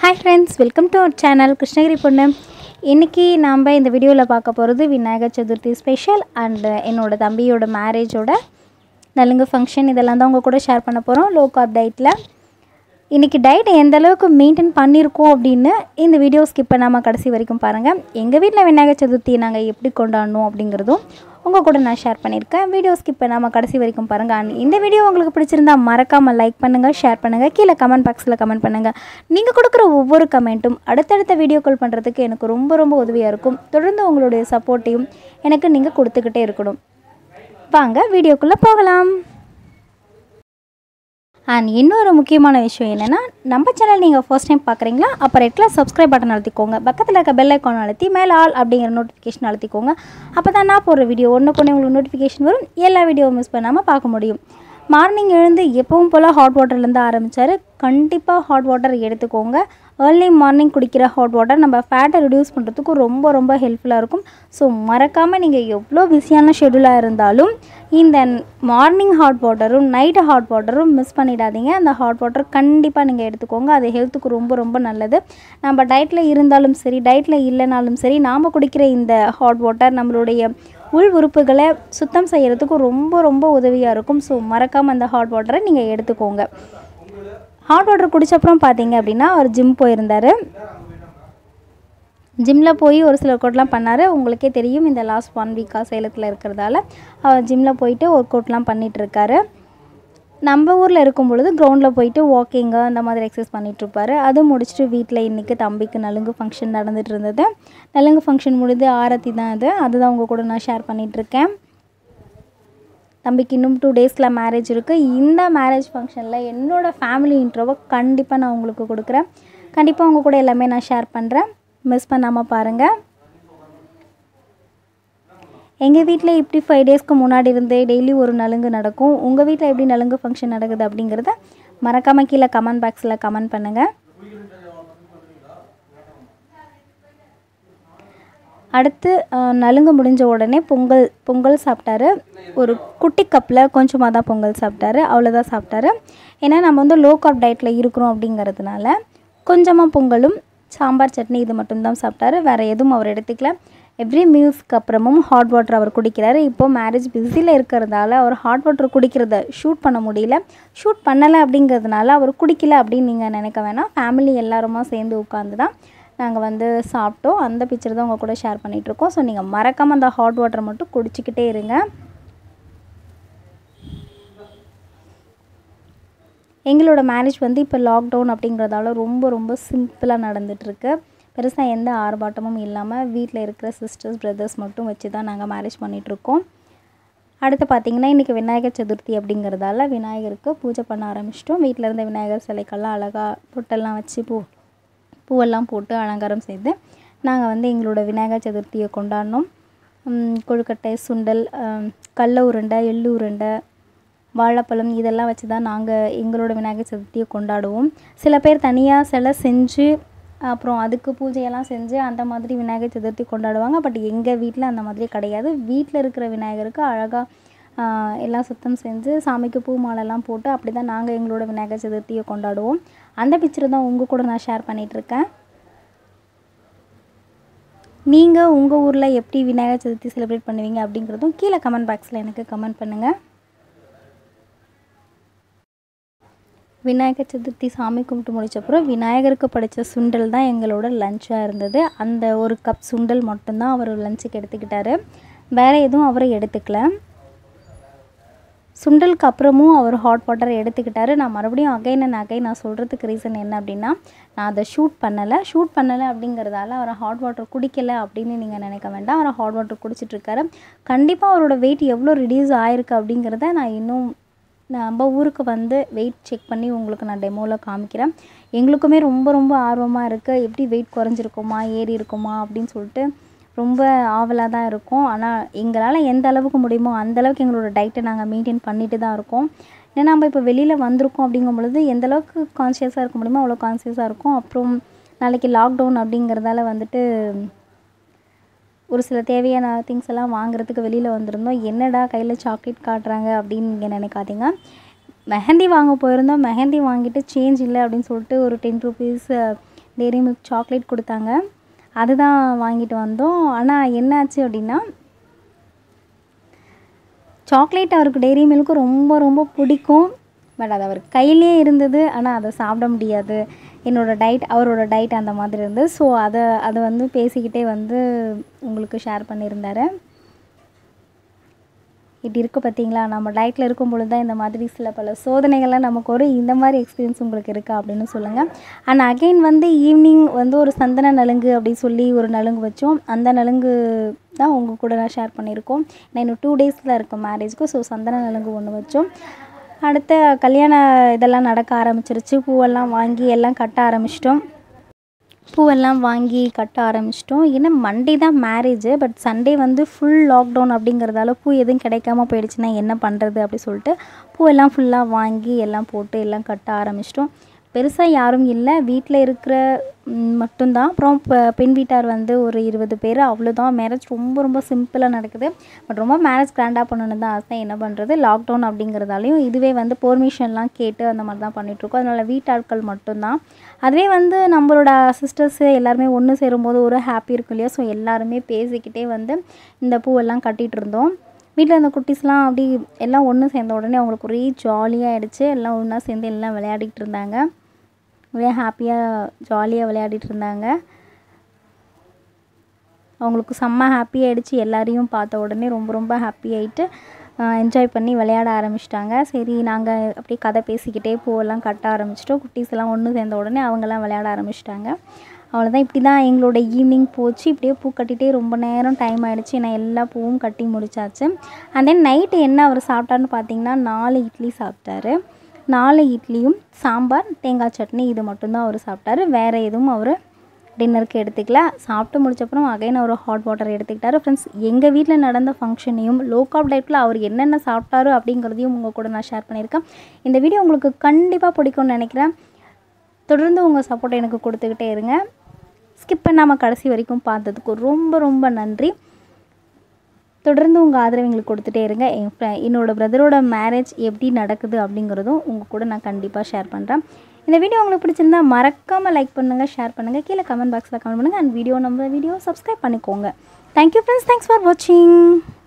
hi friends welcome to our channel Krishnagiri பொண்ணு இன்றைக்கி நாம் இந்த வீடியோவில் பார்க்க போகிறது விநாயகர் சதுர்த்தி ஸ்பெஷல் அண்டு என்னோட தம்பியோட மேரேஜோட நலுங்கு ஃபங்க்ஷன் இதெல்லாம் தான் உங்கள் கூட ஷேர் பண்ண போகிறோம் லோ கார்ப் டயட்டில் இன்றைக்கி டயட் எந்த அளவுக்கு மெயின்டைன் பண்ணியிருக்கோம் அப்படின்னு இந்த வீடியோ ஸ்கிப் பண்ணாமல் கடைசி வரைக்கும் பாருங்கள் எங்கள் வீட்டில் விநாயகர் சதுர்த்தி நாங்கள் எப்படி கொண்டாடணும் அப்படிங்கிறதும் உங்கள் கூட நான் ஷேர் பண்ணியிருக்கேன் வீடியோ ஸ்கிப் பண்ணாமல் கடைசி வரைக்கும் பாருங்கள் And இந்த வீடியோ உங்களுக்கு பிடிச்சிருந்தா மறக்காமல் லைக் பண்ணுங்கள் ஷேர் பண்ணுங்கள் கீழே கமெண்ட் பாக்ஸில் கமெண்ட் பண்ணுங்கள் நீங்கள் கொடுக்குற ஒவ்வொரு கமெண்ட்டும் அடுத்தடுத்த வீடியோக்கள் பண்ணுறதுக்கு எனக்கு ரொம்ப ரொம்ப உதவியாக இருக்கும் தொடர்ந்து உங்களுடைய சப்போர்ட்டையும் எனக்கு நீங்கள் கொடுத்துக்கிட்டே இருக்கணும் வாங்க வீடியோக்குள்ளே போகலாம் அண்ட் இன்னொரு முக்கியமான விஷயம் என்னென்னா நம்ம சேனல் நீங்கள் ஃபர்ஸ்ட் டைம் பார்க்குறீங்களா அப்போ ரெட்டில் சப்ஸ்கிரைப் பட்டன் அழுத்திக்கோங்க பக்கத்தில் இருக்க பெல் ஐக்கான் அழுத்தி மேலே ஆல் அப்படிங்கிற நோட்டிஃபிகேஷன் அழுத்திக்கோங்க அப்போ தான் நான் போடுற வீடியோ ஒன்று கொண்டு உங்களுக்கு நோட்டிஃபிகேஷன் வரும் எல்லா வீடியோவும் மிஸ் பண்ணாமல் பார்க்க முடியும் மார்னிங் எழுந்து எப்பவும் போல் ஹாட் வாட்டர்லேருந்து ஆரம்பித்தார் கண்டிப்பாக ஹாட் வாட்டர் எடுத்துக்கோங்க ஏர்லி மார்னிங் குடிக்கிற ஹாட் வாட்டர் நம்ம ஃபேட்டை ரிடியூஸ் பண்ணுறதுக்கு ரொம்ப ரொம்ப ஹெல்ப்ஃபுல்லாக இருக்கும் ஸோ மறக்காமல் நீங்கள் எவ்வளோ பிஸியான ஷெடியூலாக இருந்தாலும் இந்த மார்னிங் ஹாட் வாட்டரும் நைட்டு ஹாட் வாட்டரும் மிஸ் பண்ணிடாதீங்க அந்த ஹாட் வாட்டர் கண்டிப்பாக நீங்கள் எடுத்துக்கோங்க அது ஹெல்த்துக்கு ரொம்ப ரொம்ப நல்லது நம்ம டயட்டில் இருந்தாலும் சரி டயட்டில் இல்லைனாலும் சரி நாம் குடிக்கிற இந்த ஹாட் வாட்டர் நம்மளுடைய உள் உறுப்புகளை சுத்தம் செய்கிறதுக்கு ரொம்ப ரொம்ப உதவியாக இருக்கும் ஸோ மறக்காமல் அந்த ஹாட் வாட்டரை நீங்கள் எடுத்துக்கோங்க ஹாட் வாட்டர் குடிச்சப்புறம் பார்த்தீங்க அப்படின்னா அவர் ஜிம் போயிருந்தார் ஜிம்மில் போய் ஒரு சில ஒர்க் அவுட்லாம் பண்ணார் உங்களுக்கே தெரியும் இந்த லாஸ்ட் ஒன் வீக்காக சேலத்தில் இருக்கிறதால அவர் ஜிம்மில் போயிட்டு ஒர்க் அவுட்லாம் பண்ணிகிட்டு இருக்காரு நம்ம ஊரில் இருக்கும் பொழுது கிரவுண்டில் போயிட்டு வாக்கிங்கு அந்த மாதிரி எக்ஸசைஸ் பண்ணிகிட்ருப்பாரு அது முடிச்சுட்டு வீட்டில் இன்றைக்கி தம்பிக்கு நலுங்கு ஃபங்க்ஷன் நடந்துட்டு இருந்தது நலுங்கு ஃபங்க்ஷன் முடிந்து ஆரத்தி தான் அது அதுதான் உங்கள் கூட நான் ஷேர் பண்ணிகிட்ருக்கேன் தம்பிக்கு இன்னும் டூ டேஸில் மேரேஜ் இருக்குது இந்த மேரேஜ் ஃபங்க்ஷனில் என்னோடய ஃபேமிலி இன்ட்ரோவை கண்டிப்பாக நான் உங்களுக்கு கொடுக்குறேன் கண்டிப்பாக உங்கள் கூட எல்லாமே நான் ஷேர் பண்ணுறேன் மிஸ் பண்ணாமல் பாருங்கள் எங்கள் வீட்டில் இப்படி ஃபைவ் டேஸ்க்கு முன்னாடி இருந்து டெய்லி ஒரு நலுங்கு நடக்கும் உங்கள் வீட்டில் எப்படி நலுங்கு ஃபங்க்ஷன் நடக்குது அப்படிங்கிறத மறக்காமல் கீழே கமெண்ட் பாக்ஸில் கமெண்ட் பண்ணுங்கள் அடுத்து அஹ், நலுங்கு முடிஞ்ச உடனே பொங்கல் பொங்கல் சாப்பிட்டாரு ஒரு குட்டி கப்பில் கொஞ்சமாக தான் பொங்கல் சாப்பிட்டாரு அவ்வளோதான் சாப்பிட்டாரு ஏன்னா நம்ம வந்து லோ கார்ப் டயட்டில் இருக்கிறோம் அப்படிங்கிறதுனால கொஞ்சமாக பொங்கலும் சாம்பார் சட்னி இது மட்டும்தான் சாப்பிட்டாரு வேறு எதுவும் அவர் எடுத்துக்கல எவ்ரி மீல்ஸ்க்கு அப்புறமும் ஹாட் வாட்டர் அவர் குடிக்கிறாரு இப்போ மேரேஜ் பிஸியில் இருக்கிறதால அவர் ஹாட் வாட்டர் குடிக்கிறத ஷூட் பண்ண முடியல ஷூட் பண்ணலை அப்படிங்கிறதுனால அவர் குடிக்கல அப்படின்னு நீங்கள் நினைக்க வேணாம் ஃபேமிலி எல்லாருமா சேர்ந்து உட்காந்து தான் நாங்கள் வந்து சாப்பிட்டோம் அந்த பிக்சர் தான் உங்கள் கூட ஷேர் பண்ணிகிட்ருக்கோம் ஸோ நீங்கள் மறக்காமல் அந்த ஹாட் வாட்டர் மட்டும் குடிச்சிக்கிட்டே இருங்க எங்களோட மேரேஜ் வந்து இப்போ லாக்டவுன் அப்படிங்கிறதால ரொம்ப ரொம்ப சிம்பிளாக நடந்துகிட்ருக்கு பெருசாக எந்த ஆர்ப்பாட்டமும் இல்லாமல் வீட்டில் இருக்கிற சிஸ்டர்ஸ் பிரதர்ஸ் மட்டும் வச்சு தான் நாங்கள் மேரேஜ் பண்ணிகிட்ருக்கோம் அடுத்து பார்த்திங்கன்னா இன்றைக்கி விநாயகர் சதுர்த்தி அப்படிங்கிறதால விநாயகருக்கு பூஜை பண்ண ஆரம்பிச்சிட்டோம் வீட்டில் இருந்த விநாயகர் சிலைக்கெல்லாம் அழகாக பொட்டெல்லாம் வச்சு பூ பூவெல்லாம் போட்டு அலங்காரம் செய்து நாங்கள் வந்து எங்களோட விநாயகர் சதுர்த்தியை கொண்டாடினோம் உம், கொழுக்கட்டை சுண்டல் ஆம், கடல உருண்டை எள்ளு உருண்டை வாழைப்பழம் இதெல்லாம் வச்சு தான் நாங்கள் எங்களோட விநாயகர் சதுர்த்தியை கொண்டாடுவோம் சில பேர் தனியாக சிலை செஞ்சு அப்புறம் அதுக்கு பூஜையெல்லாம் செஞ்சு அந்த மாதிரி விநாயகர் சதுர்த்தி கொண்டாடுவாங்க பட் எங்கள் வீட்டில் அந்த மாதிரி கிடையாது வீட்டில் இருக்கிற விநாயகருக்கு அழகாக எல்லாம் சுத்தம் செஞ்சு சாமிக்கு பூ மாலைலாம் போட்டு அப்படி தான் நாங்கள் எங்களோட விநாயகர் சதுர்த்தியை கொண்டாடுவோம் அந்த பிக்சர் தான் உங்கள் கூட நான் ஷேர் பண்ணிகிட்ருக்கேன் நீங்கள் உங்கள் ஊரில் எப்படி விநாயகர் சதுர்த்தி செலிப்ரேட் பண்ணுவீங்க அப்படிங்கிறதும் கீழே கமெண்ட் பாக்ஸில் எனக்கு கமெண்ட் பண்ணுங்கள் விநாயகர் சதுர்த்தி சாமி கும்பிட்டு முடிச்சப்புறம் விநாயகருக்கு படைத்த சுண்டல் தான் எங்களோட லஞ்சாக இருந்தது அந்த ஒரு கப் சுண்டல் மட்டும்தான் அவர் லஞ்சுக்கு எடுத்துக்கிட்டாரு வேறு எதுவும் அவர் எடுத்துக்கல சுண்டலுக்கு அப்புறமும் அவர் ஹாட் வாட்டர் எடுத்துக்கிட்டாரு நான் மறுபடியும் அகைன் அண்ட் அகைன் நான் சொல்கிறதுக்கு ரீசன் என்ன அப்படின்னா நான் அதை ஷூட் பண்ணலை ஷூட் பண்ணலை அப்படிங்கிறதால அவர் ஹாட் வாட்டர் குடிக்கலை அப்படின்னு நீங்கள் நினைக்க வேண்டாம் அவர் ஹாட் வாட்டர் குடிச்சிட்ருக்காரு கண்டிப்பாக அவரோட வெயிட் எவ்வளோ ரிடியூஸ் ஆயிருக்கு அப்படிங்கிறத நான் இன்னும் நம்ம ஊருக்கு வந்து வெயிட் செக் பண்ணி உங்களுக்கு நான் டெமோவில் காமிக்கிறேன் எங்களுக்குமே ரொம்ப ரொம்ப ஆர்வமாக இருக்குது எப்படி வெயிட் குறைஞ்சிருக்குமா ஏறி இருக்குமா அப்படின்னு சொல்லிட்டு ரொம்ப ஆவலாக தான் இருக்கும் ஆனால் எங்களால் எந்த அளவுக்கு முடியுமோ அந்த அளவுக்கு எங்களோட டயட்டை நாங்கள் மெயின்டைன் பண்ணிட்டு தான் இருக்கோம் ஏன்னா நம்ம இப்போ வெளியில் வந்திருக்கோம் அப்படிங்கும் பொழுது எந்த அளவுக்கு கான்சியஸாக இருக்க முடியுமோ அவ்வளோ கான்சியஸாக இருக்கும் அப்புறம் நாளைக்கு லாக்டவுன் அப்படிங்கிறதால வந்துட்டு ஒரு சில தேவையான திங்ஸ் எல்லாம் வாங்குறதுக்கு வெளியில் வந்திருந்தோம் என்னடா கையில் சாக்லேட் காட்டுறாங்க அப்படின்னு நீங்கள் நினைக்காதீங்க மெஹந்தி வாங்க போயிருந்தோம் மெஹந்தி வாங்கிட்டு சேஞ்ச் இல்லை அப்படின்னு சொல்லிட்டு ஒரு ten rupees Dairy Milk chocolate கொடுத்தாங்க அதுதான் வாங்கிட்டு வந்தோம் ஆனால் என்னாச்சு அப்படின்னா சாக்லேட் அவருக்கு டெய்ரி மில்க்கு ரொம்ப ரொம்ப பிடிக்கும் பட் அது அவர் கையிலே இருந்தது ஆனால் அதை சாப்பிட முடியாது என்னோடய டயட் அவரோட டயட் அந்த மாதிரி இருந்தது ஸோ அதை அதை வந்து பேசிக்கிட்டே வந்து உங்களுக்கு ஷேர் பண்ணியிருந்தாரு இப்படி இருக்குது பார்த்தீங்களா நம்ம டயட்டில் இருக்கும் பொழுது தான் இந்த மாதிரி சில பல சோதனைகள்லாம் நமக்கு ஒரு இந்த மாதிரி எக்ஸ்பீரியன்ஸ் உங்களுக்கு இருக்கா அப்படின்னு சொல்லுங்கள் அண்ட் அகெயின் வந்து ஈவினிங் வந்து ஒரு சந்தன நலுங்கு அப்படின்னு சொல்லி ஒரு நலுங்கு வச்சோம் அந்த நலுங்கு தான் உங்கள் கூட நான் ஷேர் பண்ணியிருக்கோம் நான் இன்னும் டூ டேஸில் இருக்கும் மேரேஜ்க்கு ஸோ சந்தன நலுங்கு ஒன்று வச்சோம் அடுத்த கல்யாண இதெல்லாம் நடக்க ஆரம்பிச்சிருச்சு பூவெல்லாம் வாங்கி எல்லாம் கட்ட ஆரம்பிச்சிட்டோம் பூவெல்லாம் வாங்கி கட்ட ஆரம்பிச்சிட்டோம் ஏன்னா மண்டே தான் மேரேஜு பட் சண்டே வந்து ஃபுல் லாக்டவுன் அப்படிங்கிறதால பூ எதுவும் கிடைக்காம போயிடுச்சுன்னா என்ன பண்ணுறது அப்படி சொல்லிட்டு பூவெல்லாம் ஃபுல்லாக வாங்கி எல்லாம் போட்டு எல்லாம் கட்ட ஆரம்பிச்சிட்டோம் பெருசாக யாரும் இல்லை வீட்டில் இருக்கிற ம், மட்டும்தான் அப்புறம் இப்போ பெண் வீட்டார் வந்து ஒரு இருபது பேர் அவ்வளோதான் மேரேஜ் ரொம்ப ரொம்ப சிம்பிளாக நடக்குது பட் ரொம்ப மேரேஜ் கிராண்டாக பண்ணணுன்னு தான் ஆசை என்ன பண்ணுறது லாக்டவுன் அப்படிங்கிறதாலையும் இதுவே வந்து பெர்மிஷன்லாம் கேட்டு அந்த மாதிரி தான் பண்ணிகிட்ருக்கோம் அதனால் வீட்டாட்கள் மட்டும்தான் அதுவே வந்து நம்மளோட சிஸ்டர்ஸு எல்லாருமே ஒன்று சேரும்போது ஒரு ஹாப்பி இருக்கும் இல்லையா ஸோ எல்லாருமே பேசிக்கிட்டே வந்து இந்த பூவெல்லாம் கட்டிகிட்டு இருந்தோம் வீட்டில் இருந்த குட்டீஸ்லாம் அப்படி எல்லாம் ஒன்று சேர்ந்த உடனே அவங்களுக்கு ஒரே ஜாலியாக ஆயிடுச்சு எல்லாம் ஒன்றா சேர்ந்து எல்லாம் விளையாடிட்டு இருந்தாங்க ஒரே ஹாப்பியாக ஜாலியாக விளையாடிட்டு இருந்தாங்க அவங்களுக்கு செம்ம ஹாப்பி ஆயிடுச்சு எல்லாரையும் பார்த்த உடனே ரொம்ப ரொம்ப ஹாப்பி ஆயிட்டு என்ஜாய் பண்ணி விளையாட ஆரம்பிச்சிட்டாங்க சரி நாங்கள் அப்படியே கதை பேசிக்கிட்டே பூவெல்லாம் கட்ட ஆரம்பிச்சிட்டோம் குட்டீஸ் எல்லாம் ஒன்று சேர்ந்த உடனே அவங்கெல்லாம் விளையாட ஆரம்பிச்சிட்டாங்க அவ்வளோதான் இப்படி தான் எங்களோட ஈவினிங் போச்சு இப்படியே பூ கட்டிகிட்டே ரொம்ப நேரம் டைம் ஆயிடுச்சு நான் எல்லா பூவும் கட்டி முடிச்சாச்சு அண்ட் தென் நைட்டு என்ன அவர் சாப்பிட்டாருன்னு பார்த்தீங்கன்னா நாலு இட்லி சாப்பிட்டாரு நாலு இட்லியும் சாம்பார் தேங்காய் சட்னி இது மட்டும்தான் அவர் சாப்பிட்டாரு வேறு எதுவும் அவர் டின்னருக்கு எடுத்துக்கல சாப்பிட்டு முடிச்சப்புறம் அகைன் அவர் ஹாட் வாட்டர் எடுத்துக்கிட்டாரு ஃப்ரெண்ட்ஸ் எங்கள் வீட்டில் நடந்த ஃபங்க்ஷனையும் லோ காப் டயட்டில் அவர் என்னென்ன சாப்பிட்டாரு அப்படிங்கிறதையும் உங்கள் கூட நான் ஷேர் பண்ணியிருக்கேன் இந்த வீடியோ உங்களுக்கு கண்டிப்பாக பிடிக்கும்னு நினைக்கிறேன் தொடர்ந்து உங்கள் சப்போர்ட் எனக்கு கொடுத்துக்கிட்டே இருங்க ஸ்கிப் பண்ணாமல் கடைசி வரைக்கும் பார்த்ததுக்கு ரொம்ப ரொம்ப நன்றி தொடர்ந்து உங்கள் ஆதரவு எங்களுக்கு கொடுத்துட்டே இருங்க என் ஃப்ரெ- என்னோட பிரதரோட மேரேஜ் எப்படி நடக்குது அப்படிங்கிறதும் உங்கள் கூட நான் கண்டிப்பாக ஷேர் பண்ணுறேன் இந்த வீடியோ உங்களுக்கு பிடிச்சிருந்தா மறக்காமல் லைக் பண்ணுங்கள் ஷேர் பண்ணுங்கள் கீழே கமெண்ட் பாக்ஸில் கமெண்ட் பண்ணுங்கள் அண்ட் வீடியோ நம்ம வீடியோ சப்ஸ்கிரைப் பண்ணிக்கோங்க தேங்க்யூ ஃப்ரெண்ட்ஸ் தேங்க்ஸ் ஃபார் வாட்சிங்